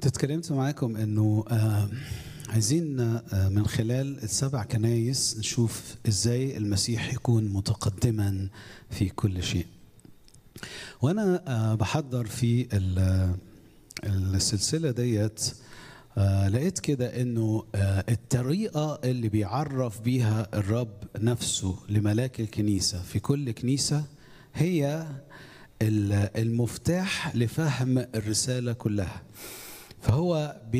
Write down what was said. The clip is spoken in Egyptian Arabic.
كنت اتكلمت معاكم انه آه عايزين آه من خلال السبع كنايس نشوف ازاي المسيح يكون متقدما في كل شيء وانا آه بحضر في السلسله ديت آه لقيت كده انه آه الطريقه اللي بيعرف بيها الرب نفسه لملاك الكنيسه في كل كنيسه هي المفتاح لفهم الرساله كلها فهو